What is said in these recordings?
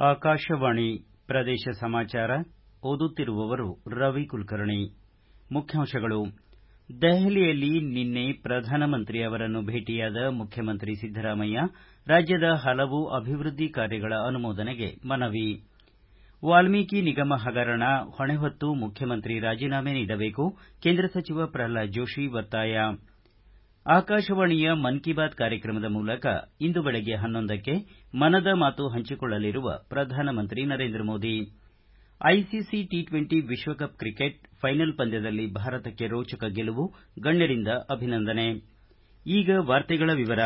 ಆಕಾಶವಾಣಿ ಪ್ರದೇಶ ಸಮಾಚಾರ ಓದುತ್ತಿರುವವರು ರವಿ ಕುಲಕರ್ಣಿ ಮುಖ್ಯಾಂಶಗಳು ದೆಹಲಿಯಲ್ಲಿ ನಿನ್ನೆ ಪ್ರಧಾನಮಂತ್ರಿ ಅವರನ್ನು ಭೇಟಿಯಾದ ಮುಖ್ಯಮಂತ್ರಿ ಸಿದ್ದರಾಮಯ್ಯ ರಾಜ್ಯದ ಹಲವು ಅಭಿವೃದ್ಧಿ ಕಾರ್ಯಗಳ ಅನುಮೋದನೆಗೆ ಮನವಿ ವಾಲ್ಮೀಕಿ ನಿಗಮ ಹಗರಣ ಹೊಣೆ ಹೊತ್ತು ಮುಖ್ಯಮಂತ್ರಿ ರಾಜೀನಾಮೆ ನೀಡಬೇಕು ಕೇಂದ್ರ ಸಚಿವ ಪ್ರಹ್ಲಾದ್ ಜೋಶಿ ಒತ್ತಾಯ ಆಕಾಶವಾಣಿಯ ಮನ್ ಕಿ ಬಾತ್ ಕಾರ್ಯಕ್ರಮದ ಮೂಲಕ ಇಂದು ಬೆಳಗ್ಗೆ ಹನ್ನೊಂದಕ್ಕೆ ಮನದ ಮಾತು ಹಂಚಿಕೊಳ್ಳಲಿರುವ ಪ್ರಧಾನಮಂತ್ರಿ Narendra Modi ICC T twenty ವಿಶ್ವಕಪ್ ಕ್ರಿಕೆಟ್ ಫೈನಲ್ ಪಂದ್ಯದಲ್ಲಿ ಭಾರತಕ್ಕೆ ರೋಚಕ ಗೆಲುವು ಗಣ್ಯರಿಂದ ಅಭಿನಂದನೆ ಈಗ ವಾರ್ತೆಗಳ ವಿವರ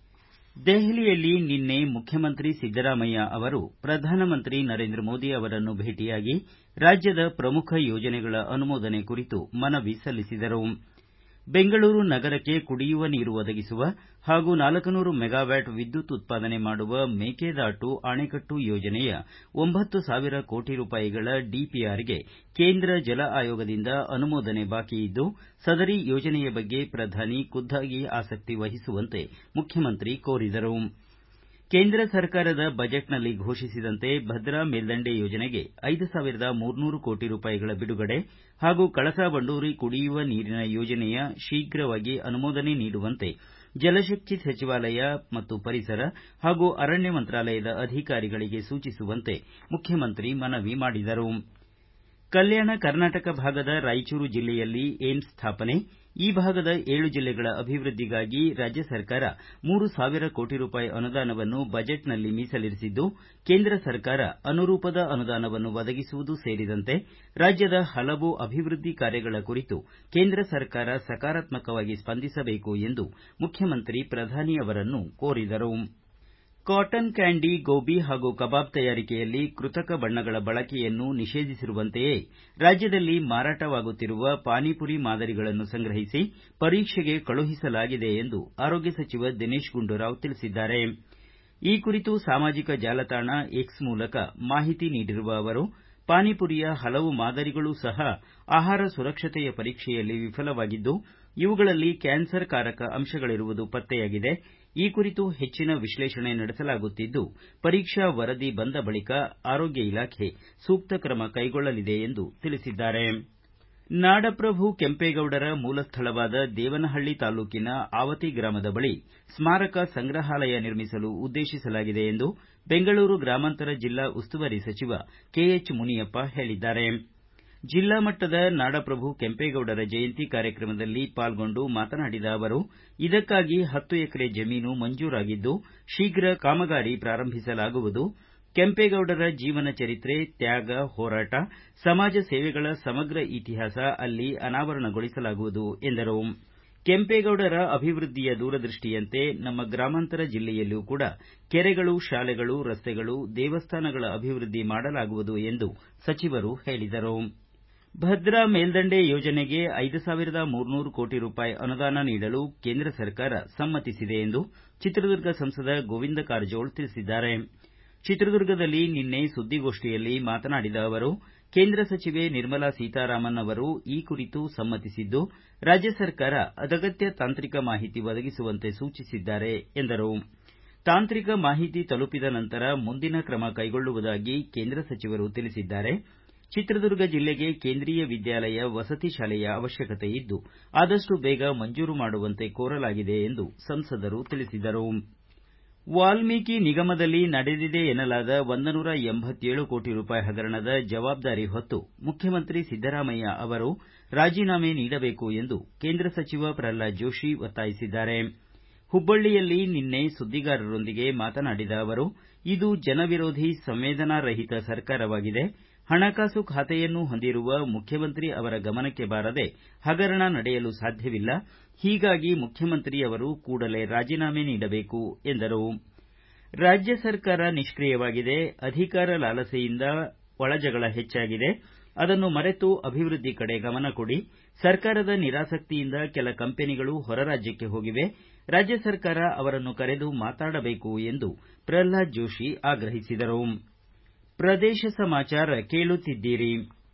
ದೆಹಲಿಯಲ್ಲಿ ನಿನ್ನೆ ಮುಖ್ಯಮಂತ್ರಿ ಸಿದ್ದರಾಮಯ್ಯ ಅವರು ಪ್ರಧಾನಮಂತ್ರಿ ನರೇಂದ್ರ ಮೋದಿ ಅವರನ್ನು ಭೇಟಿಯಾಗಿ ರಾಜ್ಯದ ಪ್ರಮುಖ ಯೋಜನೆಗಳ ಅನುಮೋದನೆ ಕುರಿತು ಮನವಿ ಸಲ್ಲಿಸಿದರು ಬೆಂಗಳೂರು ನಗರಕ್ಕೆ ಕುಡಿಯುವ ನೀರು ಒದಗಿಸುವ ಹಾಗೂ ನಾಲ್ಕನೂರು ಮೆಗಾವ್ಯಾಟ್ ವಿದ್ಯುತ್ ಉತ್ಪಾದನೆ ಮಾಡುವ ಮೇಕೆದಾಟು ಅಣೆಕಟ್ಟು ಯೋಜನೆಯ ಒಂಬತ್ತು ಸಾವಿರ ಕೋಟಿ ರೂಪಾಯಿಗಳ ಡಿಪಿಆರ್ಗೆ ಕೇಂದ್ರ ಜಲ ಆಯೋಗದಿಂದ ಅನುಮೋದನೆ ಬಾಕಿ ಇದ್ದು ಸದರಿ ಯೋಜನೆಯ ಬಗ್ಗೆ ಪ್ರಧಾನಿ ಖುದ್ದಾಗಿ ಆಸಕ್ತಿ ವಹಿಸುವಂತೆ ಮುಖ್ಯಮಂತ್ರಿ ಕೋರಿದರು ಕೇಂದ್ರ ಸರ್ಕಾರದ ಬಜೆಟ್ನಲ್ಲಿ ಘೋಷಿಸಿದಂತೆ ಭದ್ರಾ ಮೇಲ್ದಂಡೆ ಯೋಜನೆಗೆ ಐದು ಸಾವಿರದ ಮೂರ್ನೂರು ಕೋಟಿ ರೂಪಾಯಿಗಳ ಬಿಡುಗಡೆ ಹಾಗೂ ಕಳಸಾ ಬಂಡೂರಿ ಕುಡಿಯುವ ನೀರಿನ ಯೋಜನೆಯ ಶೀಘವಾಗಿ ಅನುಮೋದನೆ ನೀಡುವಂತೆ ಜಲಶಕ್ತಿ ಸಚಿವಾಲಯ ಮತ್ತು ಪರಿಸರ ಹಾಗೂ ಅರಣ್ಯ ಮಂತ್ರಾಲಯದ ಅಧಿಕಾರಿಗಳಿಗೆ ಸೂಚಿಸುವಂತೆ ಮುಖ್ಯಮಂತ್ರಿ ಮನವಿ ಮಾಡಿದರು ಕಲ್ಯಾಣ ಕರ್ನಾಟಕ ಭಾಗದ ರಾಯಚೂರು ಜಿಲ್ಲೆಯಲ್ಲಿ ಏಮ್ಸ್ ಸ್ಥಾಪನೆ ಈ ಭಾಗದ ಏಳು ಜಿಲ್ಲೆಗಳ ಅಭಿವೃದ್ಧಿಗಾಗಿ ರಾಜ್ಯ ಸರ್ಕಾರ ಮೂರು ಸಾವಿರ ಕೋಟಿ ರೂಪಾಯಿ ಅನುದಾನವನ್ನು ಬಜೆಟ್ನಲ್ಲಿ ಮೀಸಲಿರಿಸಿದ್ದು ಕೇಂದ್ರ ಸರ್ಕಾರ ಅನುರೂಪದ ಅನುದಾನವನ್ನು ಒದಗಿಸುವುದು ಸೇರಿದಂತೆ ರಾಜ್ಯದ ಹಲವು ಅಭಿವೃದ್ಧಿ ಕಾರ್ಯಗಳ ಕುರಿತು ಕೇಂದ್ರ ಸರ್ಕಾರ ಸಕಾರಾತ್ಮಕವಾಗಿ ಸ್ಪಂದಿಸಬೇಕು ಎಂದು ಮುಖ್ಯಮಂತ್ರಿ ಪ್ರಧಾನಿ ಅವರನ್ನು ಕೋರಿದರು ಕಾಟನ್ ಕ್ಯಾಂಡಿ ಗೋಬಿ ಹಾಗೂ ಕಬಾಬ್ ತಯಾರಿಕೆಯಲ್ಲಿ ಕೃತಕ ಬಣ್ಣಗಳ ಬಳಕೆಯನ್ನು ನಿಷೇಧಿಸಿರುವಂತೆಯೇ ರಾಜ್ಯದಲ್ಲಿ ಮಾರಾಟವಾಗುತ್ತಿರುವ ಪಾನಿಪುರಿ ಮಾದರಿಗಳನ್ನು ಸಂಗ್ರಹಿಸಿ ಪರೀಕ್ಷೆಗೆ ಕಳುಹಿಸಲಾಗಿದೆ ಎಂದು ಆರೋಗ್ಯ ಸಚಿವ ದಿನೇಶ್ ಗುಂಡೂರಾವ್ ತಿಳಿಸಿದ್ದಾರೆ ಈ ಕುರಿತು ಸಾಮಾಜಿಕ ಜಾಲತಾಣ ಎಕ್ಸ್ ಮೂಲಕ ಮಾಹಿತಿ ನೀಡಿರುವ ಅವರು ಪಾನಿಪುರಿಯ ಹಲವು ಮಾದರಿಗಳೂ ಸಹ ಆಹಾರ ಸುರಕ್ಷತೆಯ ಪರೀಕ್ಷೆಯಲ್ಲಿ ವಿಫಲವಾಗಿದ್ದು ಇವುಗಳಲ್ಲಿ ಕ್ಯಾನ್ಸರ್ ಕಾರಕ ಅಂಶಗಳಿರುವುದು ಪತ್ತೆಯಾಗಿದೆ ಈ ಕುರಿತು ಹೆಚ್ಚಿನ ವಿಶ್ಲೇಷಣೆ ನಡೆಸಲಾಗುತ್ತಿದ್ದು ಪರೀಕ್ಷಾ ವರದಿ ಬಂದ ಬಳಿಕ ಆರೋಗ್ಯ ಇಲಾಖೆ ಸೂಕ್ತ ಕ್ರಮ ಕೈಗೊಳ್ಳಲಿದೆ ಎಂದು ತಿಳಿಸಿದ್ದಾರೆ ನಾಡಪ್ರಭು ಕೆಂಪೇಗೌಡರ ಮೂಲ ಸ್ಥಳವಾದ ದೇವನಹಳ್ಳಿ ತಾಲ್ಲೂಕಿನ ಆವತಿ ಗ್ರಾಮದ ಬಳಿ ಸ್ಮಾರಕ ಸಂಗ್ರಹಾಲಯ ನಿರ್ಮಿಸಲು ಉದ್ದೇಶಿಸಲಾಗಿದೆ ಎಂದು ಬೆಂಗಳೂರು ಗ್ರಾಮಾಂತರ ಜಿಲ್ಲಾ ಉಸ್ತುವಾರಿ ಸಚಿವ ಕೆಎಚ್ ಮುನಿಯಪ್ಪ ಹೇಳಿದ್ದಾರೆ ಜಿಲ್ಲಾ ಮಟ್ಟದ ನಾಡಪ್ರಭು ಕೆಂಪೇಗೌಡರ ಜಯಂತಿ ಕಾರ್ಯಕ್ರಮದಲ್ಲಿ ಪಾಲ್ಗೊಂಡು ಮಾತನಾಡಿದ ಅವರು ಇದಕ್ಕಾಗಿ ಹತ್ತು ಎಕರೆ ಜಮೀನು ಮಂಜೂರಾಗಿದ್ದು ಶೀಘ್ರ ಕಾಮಗಾರಿ ಪ್ರಾರಂಭಿಸಲಾಗುವುದು ಕೆಂಪೇಗೌಡರ ಜೀವನ ಚರಿತ್ರೆ ತ್ಯಾಗ ಹೋರಾಟ ಸಮಾಜ ಸೇವೆಗಳ ಸಮಗ್ರ ಇತಿಹಾಸ ಅಲ್ಲಿ ಅನಾವರಣಗೊಳಿಸಲಾಗುವುದು ಎಂದರು ಕೆಂಪೇಗೌಡರ ಅಭಿವೃದ್ಧಿಯ ದೂರದೃಷ್ಟಿಯಂತೆ ನಮ್ಮ ಗ್ರಾಮಾಂತರ ಜಿಲ್ಲೆಯಲ್ಲೂ ಕೂಡ ಕೆರೆಗಳು ಶಾಲೆಗಳು ರಸ್ತೆಗಳು ದೇವಸ್ಥಾನಗಳ ಅಭಿವೃದ್ಧಿ ಮಾಡಲಾಗುವುದು ಎಂದು ಸಚಿವರು ಹೇಳಿದರು ಭದ್ರಾ ಮೇಲ್ದಂಡೆ ಯೋಜನೆಗೆ ಐದು ಸಾವಿರದ ಮೂರ್ನೂರು ಕೋಟಿ ರೂಪಾಯಿ ಅನುದಾನ ನೀಡಲು ಕೇಂದ್ರ ಸರ್ಕಾರ ಸಮ್ಮತಿಸಿದೆ ಎಂದು ಚಿತ್ರದುರ್ಗ ಸಂಸದ ಗೋವಿಂದ ಕಾರಜೋಳ ತಿಳಿಸಿದ್ದಾರೆ ಚಿತ್ರದುರ್ಗದಲ್ಲಿ ನಿನ್ನೆ ಸುದ್ದಿಗೋಷ್ಠಿಯಲ್ಲಿ ಮಾತನಾಡಿದ ಅವರು ಕೇಂದ್ರ ಸಚಿವೆ ನಿರ್ಮಲಾ ಸೀತಾರಾಮನ್ ಅವರು ಈ ಕುರಿತು ಸಮ್ಮತಿಸಿದ್ದು ರಾಜ್ಯ ಸರ್ಕಾರ ಅನಗತ್ಯ ತಾಂತ್ರಿಕ ಮಾಹಿತಿ ಒದಗಿಸುವಂತೆ ಸೂಚಿಸಿದ್ದಾರೆ ಎಂದರು ತಾಂತ್ರಿಕ ಮಾಹಿತಿ ತಲುಪಿದ ನಂತರ ಮುಂದಿನ ಕ್ರಮ ಕೈಗೊಳ್ಳುವುದಾಗಿ ಕೇಂದ್ರ ಸಚಿವರು ತಿಳಿಸಿದ್ದಾರೆ ಚಿತ್ರದುರ್ಗ ಜಿಲ್ಲೆಗೆ ಕೇಂದ್ರೀಯ ವಿದ್ಯಾಲಯ ವಸತಿ ಶಾಲೆಯ ಅವಶ್ಯಕತೆ ಇದ್ದು ಆದಷ್ಟು ಬೇಗ ಮಂಜೂರು ಮಾಡುವಂತೆ ಕೋರಲಾಗಿದೆ ಎಂದು ಸಂಸದರು ತಿಳಿಸಿದರು ವಾಲ್ಮೀಕಿ ನಿಗಮದಲ್ಲಿ ನಡೆದಿದೆ ಎನ್ನಲಾದ ಒಂದನೂರ ಎಂಬತ್ತೇಳು ಕೋಟಿ ರೂಪಾಯಿ ಹಗರಣದ ಜವಾಬ್ದಾರಿ ಹೊತ್ತು ಮುಖ್ಯಮಂತ್ರಿ ಸಿದ್ದರಾಮಯ್ಯ ಅವರು ರಾಜೀನಾಮೆ ನೀಡಬೇಕು ಎಂದು ಕೇಂದ್ರ ಸಚಿವ ಪ್ರಹ್ಲಾದ್ ಜೋಶಿ ಒತ್ತಾಯಿಸಿದ್ದಾರೆ ಹುಬ್ಬಳ್ಳಿಯಲ್ಲಿ ನಿನ್ನೆ ಸುದ್ದಿಗಾರರೊಂದಿಗೆ ಮಾತನಾಡಿದ ಅವರು ಇದು ಜನವಿರೋಧಿ ಸಂವೇದನಾರಹಿತ ಸರ್ಕಾರವಾಗಿದೆ ಹಣಕಾಸು ಖಾತೆಯನ್ನು ಹೊಂದಿರುವ ಮುಖ್ಯಮಂತ್ರಿ ಅವರ ಗಮನಕ್ಕೆ ಬಾರದೆ ಹಗರಣ ನಡೆಯಲು ಸಾಧ್ಯವಿಲ್ಲ ಹೀಗಾಗಿ ಮುಖ್ಯಮಂತ್ರಿ ಅವರು ಕೂಡಲೇ ರಾಜೀನಾಮೆ ನೀಡಬೇಕು ಎಂದರು ರಾಜ್ಯ ಸರ್ಕಾರ ನಿಷ್ಕಿಯವಾಗಿದೆ ಅಧಿಕಾರ ಲಾಲಸೆಯಿಂದ ಒಳಜಗಳ ಹೆಚ್ಚಾಗಿದೆ ಅದನ್ನು ಮರೆತು ಅಭಿವೃದ್ಧಿ ಕಡೆ ಗಮನ ಕೊಡಿ ಸರ್ಕಾರದ ನಿರಾಸಕ್ತಿಯಿಂದ ಕೆಲ ಕಂಪನಿಗಳು ಹೊರ ರಾಜ್ಯಕ್ಕೆ ಹೋಗಿವೆ ರಾಜ್ಯ ಸರ್ಕಾರ ಅವರನ್ನು ಕರೆದು ಮಾತಾಡಬೇಕು ಎಂದು ಪ್ರಹ್ಲಾದ್ ಜೋಶಿ ಆಗ್ರಹಿಸಿದರು ಪ್ರದೇಶ ಸಮಾಚಾರ ಕೇಳುತ್ತಿದ್ದೀರಿ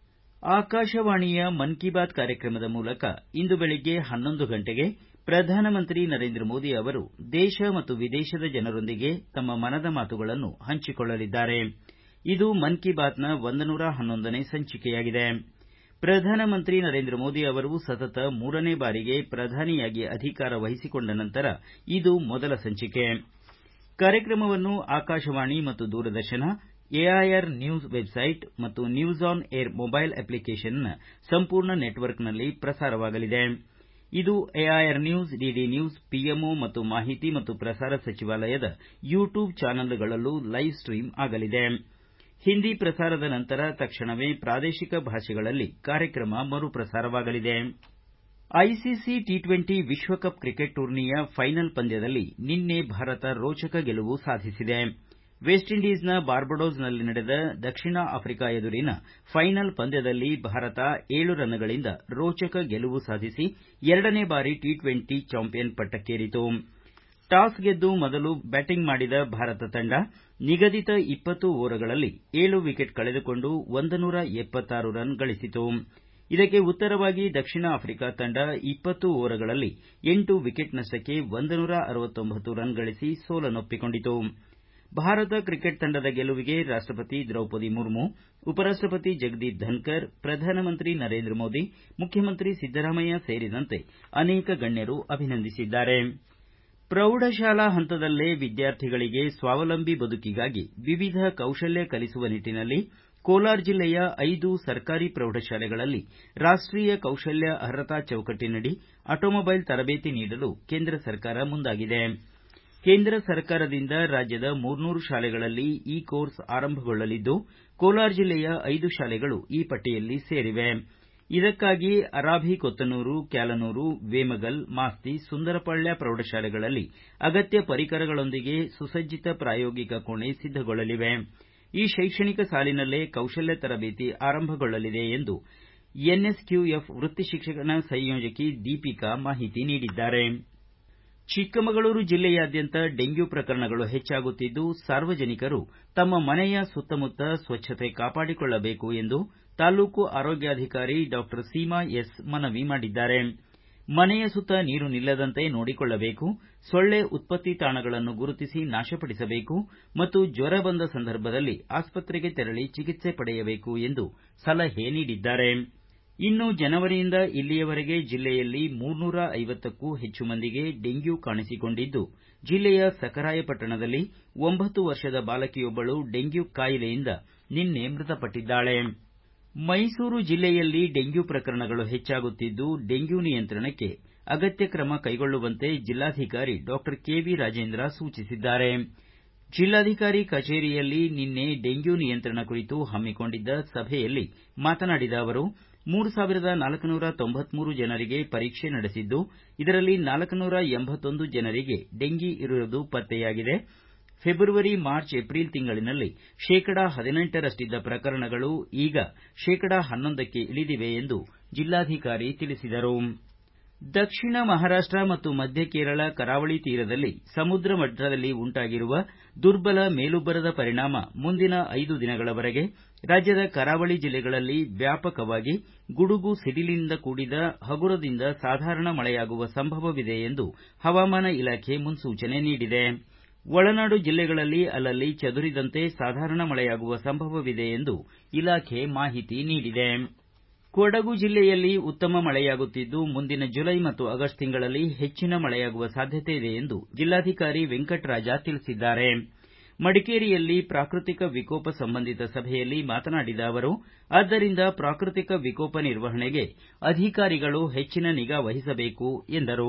ಆಕಾಶವಾಣಿಯ ಮನ್ ಕಿ ಬಾತ್ ಕಾರ್ಯಕ್ರಮದ ಮೂಲಕ ಇಂದು ಬೆಳಗ್ಗೆ ಹನ್ನೊಂದು ಗಂಟೆಗೆ ಪ್ರಧಾನಮಂತ್ರಿ ನರೇಂದ್ರ ಮೋದಿ ಅವರು ದೇಶ ಮತ್ತು ವಿದೇಶದ ಜನರೊಂದಿಗೆ ತಮ್ಮ ಮನದ ಮಾತುಗಳನ್ನು ಹಂಚಿಕೊಳ್ಳಲಿದ್ದಾರೆ ಇದು ಮನ್ ಕಿ ಬಾತ್ನ ಒಂದನೂರ ಹನ್ನೊಂದನೇ ಸಂಚಿಕೆಯಾಗಿದೆ ಪ್ರಧಾನಮಂತ್ರಿ ನರೇಂದ್ರ ಮೋದಿ ಅವರು ಸತತ ಮೂರನೇ ಬಾರಿಗೆ ಪ್ರಧಾನಿಯಾಗಿ ಅಧಿಕಾರ ವಹಿಸಿಕೊಂಡ ನಂತರ ಇದು ಮೊದಲ ಸಂಚಿಕೆ ಕಾರ್ಯಕ್ರಮವನ್ನು ಆಕಾಶವಾಣಿ ಮತ್ತು ದೂರದರ್ಶನ ಎಐಆರ್ ನ್ಯೂಸ್ ವೆಬ್ಸೈಟ್ ಮತ್ತು ನ್ಯೂಸ್ ಆನ್ ಏರ್ ಮೊಬೈಲ್ ಅಪ್ಲಿಕೇಶನ್ನ ಸಂಪೂರ್ಣ ನೆಟ್ವರ್ಕ್ನಲ್ಲಿ ಪ್ರಸಾರವಾಗಲಿದೆ ಇದು AIR news DD news PMO ಮತ್ತು ಮಾಹಿತಿ ಮತ್ತು ಪ್ರಸಾರ ಸಚಿವಾಲಯದ ಯೂಟ್ಯೂಬ್ ಚಾನೆಲ್ಗಳಲ್ಲೂ ಲೈವ್ ಸ್ಟೀಮ್ ಆಗಲಿದೆ ಹಿಂದಿ ಪ್ರಸಾರದ ನಂತರ ತಕ್ಷಣವೇ ಪ್ರಾದೇಶಿಕ ಭಾಷೆಗಳಲ್ಲಿ ಕಾರ್ಯಕ್ರಮ ಮರುಪ್ರಸಾರವಾಗಲಿದೆ ಐಸಿಸಿ ಟಿ ಟ್ವೆಂಟಿ ವಿಶ್ವಕಪ್ ಕ್ರಿಕೆಟ್ ಟೂರ್ನಿಯ ಫೈನಲ್ ಪಂದ್ಯದಲ್ಲಿ ನಿನ್ನೆ ಭಾರತ ರೋಚಕ ಗೆಲುವು ಸಾಧಿಸಿದೆ ವೆಸ್ಟ್ ಇಂಡೀಸ್ನ ಬಾರ್ಬಡೋಸ್ನಲ್ಲಿ ನಡೆದ ದಕ್ಷಿಣ ಆಫ್ರಿಕಾ ಎದುರಿನ ಫೈನಲ್ ಪಂದ್ಯದಲ್ಲಿ ಭಾರತ ಏಳು ರನ್ಗಳಿಂದ ರೋಚಕ ಗೆಲುವು ಸಾಧಿಸಿ ಎರಡನೇ ಬಾರಿ ಟಿ ಟ್ವೆಂಟಿ ಚಾಂಪಿಯನ್ ಪಟ್ಟಕ್ಕೇರಿತು ಟಾಸ್ ಗೆದ್ದು ಮೊದಲು ಬ್ಯಾಟಿಂಗ್ ಮಾಡಿದ ಭಾರತ ತಂಡ ನಿಗದಿತ ಇಪ್ಪತ್ತು ಓವರ್ಗಳಲ್ಲಿ ಏಳು ವಿಕೆಟ್ ಕಳೆದುಕೊಂಡು ಒಂದನೂರ ಎಪ್ಪತ್ತಾರು ರನ್ ಗಳಿಸಿತು ಇದಕ್ಕೆ ಉತ್ತರವಾಗಿ ದಕ್ಷಿಣ ಆಫ್ರಿಕಾ ತಂಡ ಇಪ್ಪತ್ತು ಓವರ್ಗಳಲ್ಲಿ ಎಂಟು ವಿಕೆಟ್ ನಷ್ಟಕ್ಕೆ ಒಂದನೂರ ಅರವತ್ತೊಂಬತ್ತು ರನ್ ಗಳಿಸಿ ಸೋಲನ್ನೊಪ್ಪಿಕೊಂಡಿತು ಭಾರತ ಕ್ರಿಕೆಟ್ ತಂಡದ ಗೆಲುವಿಗೆ ರಾಷ್ಟಪತಿ ದ್ರೌಪದಿ ಮುರ್ಮು ಉಪರಾಷ್ಟಪತಿ ಜಗದೀಪ್ ಧನ್ಕರ್ ಪ್ರಧಾನಮಂತ್ರಿ ನರೇಂದ್ರ ಮೋದಿ ಮುಖ್ಯಮಂತ್ರಿ ಸಿದ್ದರಾಮಯ್ಯ ಸೇರಿದಂತೆ ಅನೇಕ ಗಣ್ಯರು ಅಭಿನಂದಿಸಿದ್ದಾರೆ ಪ್ರೌಢಶಾಲಾ ಹಂತದಲ್ಲೇ ವಿದ್ಯಾರ್ಥಿಗಳಿಗೆ ಸ್ವಾವಲಂಬಿ ಬದುಕಿಗಾಗಿ ವಿವಿಧ ಕೌಶಲ್ಯ ಕಲಿಸುವ ನಿಟ್ಟನಲ್ಲಿ ಕೋಲಾರ ಜಿಲ್ಲೆಯ ಐದು ಸರ್ಕಾರಿ ಪ್ರೌಢಶಾಲೆಗಳಲ್ಲಿ ರಾಷ್ಟೀಯ ಕೌಶಲ್ಯ ಅರ್ಹತಾ ಚೌಕಟ್ಟಿನಡಿ ಆಟೋಮೊಬೈಲ್ ತರಬೇತಿ ನೀಡಲು ಕೇಂದ್ರ ಸರ್ಕಾರ ಮುಂದಾಗಿದೆ ಕೇಂದ್ರ ಸರ್ಕಾರದಿಂದ ರಾಜ್ಯದ ಮೂರ್ನೂರು ಶಾಲೆಗಳಲ್ಲಿ ಈ ಕೋರ್ಸ್ ಆರಂಭಗೊಳ್ಳಲಿದ್ದು ಕೋಲಾರ ಜಿಲ್ಲೆಯ ಐದು ಶಾಲೆಗಳು ಈ ಪಟ್ಟಿಯಲ್ಲಿ ಸೇರಿವೆ ಇದಕ್ಕಾಗಿ ಅರಾಭಿ ಕೊತ್ತನೂರು ಕ್ಯಾಲನೂರು ವೇಮಗಲ್ ಮಾಸ್ತಿ ಸುಂದರಪಾಳ್ಯ ಪ್ರೌಢಶಾಲೆಗಳಲ್ಲಿ ಅಗತ್ಯ ಪರಿಕರಗಳೊಂದಿಗೆ ಸುಸಜ್ಜಿತ ಪ್ರಾಯೋಗಿಕ ಕೋಣೆ ಸಿದ್ದಗೊಳ್ಳಲಿವೆ ಈ ಶೈಕ್ಷಣಿಕ ಸಾಲಿನಲ್ಲೇ ಕೌಶಲ್ಯ ತರಬೇತಿ ಆರಂಭಗೊಳ್ಳಲಿದೆ ಎಂದು ಎನ್ಎಸ್ಕ್ಯೂಎಫ್ ವೃತ್ತಿ ಶಿಕ್ಷಣ ಸಂಯೋಜಕಿ ದೀಪಿಕಾ ಮಾಹಿತಿ ನೀಡಿದ್ದಾರೆ ಚಿಕ್ಕಮಗಳೂರು ಜಿಲ್ಲೆಯಾದ್ಯಂತ ಡೆಂಗ್ಯೂ ಪ್ರಕರಣಗಳು ಹೆಚ್ಚಾಗುತ್ತಿದ್ದು ಸಾರ್ವಜನಿಕರು ತಮ್ಮ ಮನೆಯ ಸುತ್ತಮುತ್ತ ಸ್ವಚ್ಛತೆ ಕಾಪಾಡಿಕೊಳ್ಳಬೇಕು ಎಂದು ತಾಲೂಕು ಆರೋಗ್ಯಾಧಿಕಾರಿ ಡಾ ಸೀಮಾ ಎಸ್ ಮನವಿ ಮಾಡಿದ್ದಾರೆ ಮನೆಯ ಸುತ್ತ ನೀರು ನಿಲ್ಲದಂತೆ ನೋಡಿಕೊಳ್ಳಬೇಕು ಸೊಳ್ಳೆ ಉತ್ಪತ್ತಿ ತಾಣಗಳನ್ನು ಗುರುತಿಸಿ ನಾಶಪಡಿಸಬೇಕು ಮತ್ತು ಜ್ವರ ಬಂದ ಸಂದರ್ಭದಲ್ಲಿ ಆಸ್ಪತ್ರೆಗೆ ತೆರಳಿ ಚಿಕಿತ್ಸೆ ಪಡೆಯಬೇಕು ಎಂದು ಸಲಹೆ ನೀಡಿದ್ದಾರೆ ಇನ್ನು ಜನವರಿಯಿಂದ ಇಲ್ಲಿಯವರೆಗೆ ಜಿಲ್ಲೆಯಲ್ಲಿ ಮೂರ್ನೂರ ಐವತ್ತಕ್ಕೂ ಹೆಚ್ಚು ಮಂದಿಗೆ ಡೆಂಗ್ಯೂ ಕಾಣಿಸಿಕೊಂಡಿದ್ದು ಜಿಲ್ಲೆಯ ಸಖರಾಯಪಟ್ಟಣದಲ್ಲಿ ಒಂಬತ್ತು ವರ್ಷದ ಬಾಲಕಿಯೊಬ್ಬಳು ಡೆಂಗ್ಯೂ ಕಾಯಿಲೆಯಿಂದ ನಿನ್ನೆ ಮೃತಪಟ್ಟಿದ್ದಾಳೆ ಮೈಸೂರು ಜಿಲ್ಲೆಯಲ್ಲಿ ಡೆಂಗ್ಯೂ ಪ್ರಕರಣಗಳು ಹೆಚ್ಚಾಗುತ್ತಿದ್ದು ಡೆಂಗ್ಯೂ ನಿಯಂತ್ರಣಕ್ಕೆ ಅಗತ್ಯ ಕ್ರಮ ಕೈಗೊಳ್ಳುವಂತೆ ಜಿಲ್ಲಾಧಿಕಾರಿ ಡಾ ಕೆವಿ ರಾಜೇಂದ್ರ ಸೂಚಿಸಿದ್ದಾರೆ ಜಿಲ್ಲಾಧಿಕಾರಿ ಕಚೇರಿಯಲ್ಲಿ ನಿನ್ನೆ ಡೆಂಗ್ಯೂ ನಿಯಂತ್ರಣ ಕುರಿತು ಹಮ್ಮಿಕೊಂಡಿದ್ದ ಸಭೆಯಲ್ಲಿ ಮಾತನಾಡಿದ ಅವರು ಮೂರು ಸಾವಿರದ ನಾಲ್ಕುನೂರ ತೊಂಬತ್ಮೂರು ಜನರಿಗೆ ಪರೀಕ್ಷೆ ನಡೆಸಿದ್ದು ಇದರಲ್ಲಿ ನಾಲ್ಕುನೂರ ಎಂಬತ್ತೊಂದು ಜನರಿಗೆ ಡೆಂಗಿ ಇರುವುದು ಪತ್ತೆಯಾಗಿದೆ ಫೆಬ್ರವರಿ ಮಾರ್ಚ್ ಏಪ್ರಿಲ್ ತಿಂಗಳಿನಲ್ಲಿ ಶೇಕಡಾ ಹದಿನೆಂಟರಷ್ಟಿದ್ದ ಪ್ರಕರಣಗಳು ಈಗ ಶೇಕಡಾ ಹನ್ನೊಂದಕ್ಕೆ ಇಳಿದಿವೆ ಎಂದು ಜಿಲ್ಲಾಧಿಕಾರಿ ತಿಳಿಸಿದರು ದಕ್ಷಿಣ ಮಹಾರಾಷ್ಟ ಮತ್ತು ಮಧ್ಯ ಕೇರಳ ಕರಾವಳಿ ತೀರದಲ್ಲಿ ಸಮುದ್ರ ಮಟ್ಟದಲ್ಲಿ ಉಂಟಾಗಿರುವ ದುರ್ಬಲ ಮೇಲುಬ್ಬರದ ಪರಿಣಾಮ ಮುಂದಿನ ಐದು ದಿನಗಳವರೆಗೆ ರಾಜ್ಯದ ಕರಾವಳಿ ಜಿಲ್ಲೆಗಳಲ್ಲಿ ವ್ಯಾಪಕವಾಗಿ ಗುಡುಗು ಸಿಡಿಲಿನಿಂದ ಕೂಡಿದ ಹಗುರದಿಂದ ಸಾಧಾರಣ ಮಳೆಯಾಗುವ ಸಂಭವವಿದೆ ಎಂದು ಹವಾಮಾನ ಇಲಾಖೆ ಮುನ್ಸೂಚನೆ ನೀಡಿದೆ ಒಳನಾಡು ಜಿಲ್ಲೆಗಳಲ್ಲಿ ಅಲ್ಲಲ್ಲಿ ಚದುರಿದಂತೆ ಸಾಧಾರಣ ಮಳೆಯಾಗುವ ಸಂಭವವಿದೆ ಎಂದು ಇಲಾಖೆ ಮಾಹಿತಿ ನೀಡಿದೆ ಕೊಡಗು ಜಿಲ್ಲೆಯಲ್ಲಿ ಉತ್ತಮ ಮಳೆಯಾಗುತ್ತಿದ್ದು ಮುಂದಿನ ಜುಲೈ ಮತ್ತು ಆಗಸ್ಟ್ ತಿಂಗಳಲ್ಲಿ ಹೆಚ್ಚಿನ ಮಳೆಯಾಗುವ ಸಾಧ್ಯತೆ ಇದೆ ಎಂದು ಜಿಲ್ಲಾಧಿಕಾರಿ ವೆಂಕಟರಾಜ ತಿಳಿಸಿದ್ದಾರೆ ಮಡಿಕೇರಿಯಲ್ಲಿ ಪ್ರಾಕೃತಿಕ ವಿಕೋಪ ಸಂಬಂಧಿತ ಸಭೆಯಲ್ಲಿ ಮಾತನಾಡಿದ ಅವರು ಆದ್ದರಿಂದ ಪ್ರಾಕೃತಿಕ ವಿಕೋಪ ನಿರ್ವಹಣೆಗೆ ಅಧಿಕಾರಿಗಳು ಹೆಚ್ಚಿನ ನಿಗಾ ವಹಿಸಬೇಕು ಎಂದರು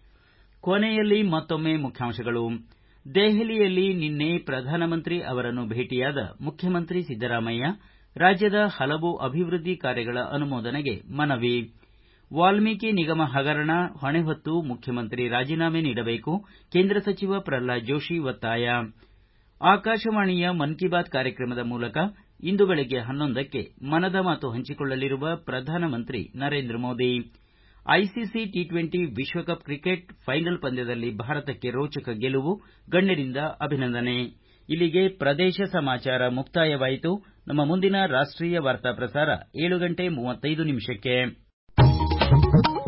ಕೊನೆಯಲ್ಲಿ ಮತ್ತೊಮ್ಮೆ ಮುಖ್ಯಾಂಶಗಳು ದೆಹಲಿಯಲ್ಲಿ ನಿನ್ನೆ ಪ್ರಧಾನಮಂತ್ರಿ ಅವರನ್ನು ಭೇಟಿಯಾದ ಮುಖ್ಯಮಂತ್ರಿ ಸಿದ್ದರಾಮಯ್ಯ ರಾಜ್ಯದ ಹಲವು ಅಭಿವೃದ್ಧಿ ಕಾರ್ಯಗಳ ಅನುಮೋದನೆಗೆ ಮನವಿ ವಾಲ್ಮೀಕಿ ನಿಗಮ ಹಗರಣ ಹೊಣೆ ಹೊತ್ತು ಮುಖ್ಯಮಂತ್ರಿ ರಾಜೀನಾಮೆ ನೀಡಬೇಕು ಕೇಂದ್ರ ಸಚಿವ ಪ್ರಹ್ಲಾದ್ ಜೋಶಿ ಒತ್ತಾಯ ಆಕಾಶವಾಣಿಯ ಮನ್ ಕಿ ಬಾತ್ ಕಾರ್ಯಕ್ರಮದ ಮೂಲಕ ಇಂದು ಬೆಳಗ್ಗೆ ಹನ್ನೊಂದಕ್ಕೆ ಮನದ ಮಾತು ಹಂಚಿಕೊಳ್ಳಲಿರುವ ಪ್ರಧಾನಮಂತ್ರಿ Narendra Modi ICC T twenty ವಿಶ್ವಕಪ್ ಕ್ರಿಕೆಟ್ ಫೈನಲ್ ಪಂದ್ಯದಲ್ಲಿ ಭಾರತಕ್ಕೆ ರೋಚಕ ಗೆಲುವು ಗಣ್ಯರಿಂದ ಅಭಿನಂದನೆ ಇಲ್ಲಿಗೆ ಪ್ರದೇಶ ಸಮಾಚಾರ ಮುಕ್ತಾಯವಾಯಿತು ನಮ್ಮ ಮುಂದಿನ ರಾಷ್ಟೀಯ ವಾರ್ತಾ ಪ್ರಸಾರ ಏಳು ಗಂಟೆ ಮೂವತ್ತೈದು ನಿಮಿಷಕ್ಕೆ